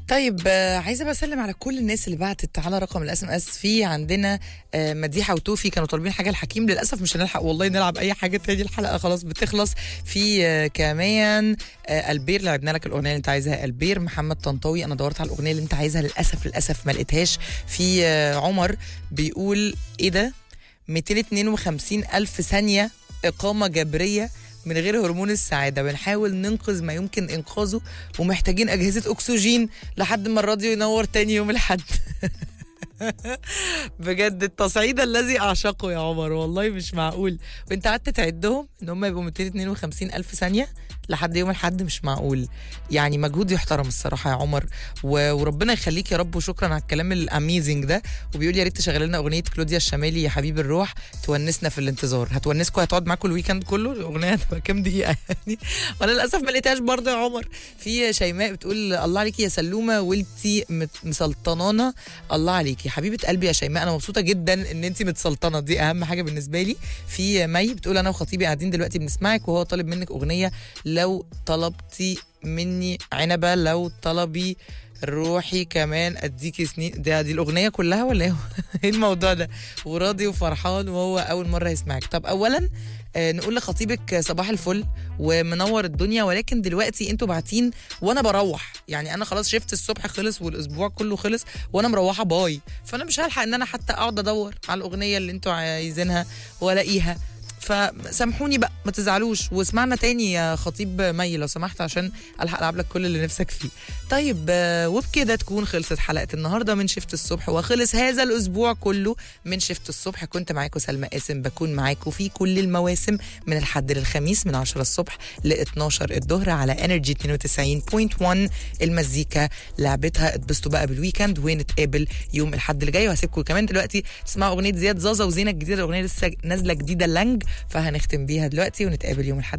طيب آه، عايزه بقى اسلم على كل الناس اللي بعتت على رقم الاس ام اس في عندنا آه، مديحه وتوفي كانوا طالبين حاجه الحكيم للاسف مش هنلحق والله نلعب اي حاجه تاني الحلقه خلاص بتخلص في آه، كمان آه، البير لعبنا لك الاغنيه اللي انت عايزها البير محمد طنطاوي انا دورت على الاغنيه اللي انت عايزها للاسف للاسف ما لقيتهاش في آه، عمر بيقول ايه ده 252 الف ثانيه اقامه جبريه من غير هرمون السعادة بنحاول ننقذ ما يمكن إنقاذه ومحتاجين أجهزة أكسجين لحد ما الراديو ينور تاني يوم الحد بجد التصعيد الذي أعشقه يا عمر والله مش معقول وانت قعدت تعدهم ان هم يبقوا 252 ألف ثانية لحد يوم الحد مش معقول يعني مجهود يحترم الصراحة يا عمر و- وربنا يخليك يا رب وشكرا على الكلام الاميزنج ده وبيقول يا ريت تشغل لنا اغنية كلوديا الشمالي يا حبيب الروح تونسنا في الانتظار هتونسكم هتقعد معاكم الويكند كله الاغنية هتبقى كام دقيقة يعني وانا للاسف ما لقيتهاش برضه يا عمر في شيماء بتقول الله عليكي يا سلومة وانتي مت- مسلطنانة الله عليكي حبيبة قلبي يا شيماء انا مبسوطة جدا ان انتي متسلطنة دي اهم حاجة بالنسبة لي في مي بتقول انا وخطيبي قاعدين دلوقتي بنسمعك وهو طالب منك اغنية لو طلبتي مني عنبة لو طلبي روحي كمان اديكي سنين ده دي الاغنيه كلها ولا ايه ايه الموضوع ده وراضي وفرحان وهو اول مره يسمعك طب اولا آه نقول لخطيبك صباح الفل ومنور الدنيا ولكن دلوقتي انتوا باعتين وانا بروح يعني انا خلاص شفت الصبح خلص والاسبوع كله خلص وانا مروحه باي فانا مش هلحق ان انا حتى اقعد ادور على الاغنيه اللي انتوا عايزينها والاقيها فسامحوني بقى ما تزعلوش واسمعنا تاني يا خطيب مي لو سمحت عشان الحق العب لك كل اللي نفسك فيه طيب آه، وبكده تكون خلصت حلقه النهارده من شفت الصبح وخلص هذا الاسبوع كله من شفت الصبح كنت معاكم سلمى قاسم بكون معاكم في كل المواسم من الحد للخميس من 10 الصبح ل 12 الظهر على انرجي 92.1 المزيكا لعبتها اتبسطوا بقى بالويكند ونتقابل يوم الحد اللي جاي وهسيبكم كمان دلوقتي تسمعوا اغنيه زياد زازا وزينه الجديده الاغنيه لسه نازله جديده لانج فهنختم بيها دلوقتي ونتقابل يوم الحد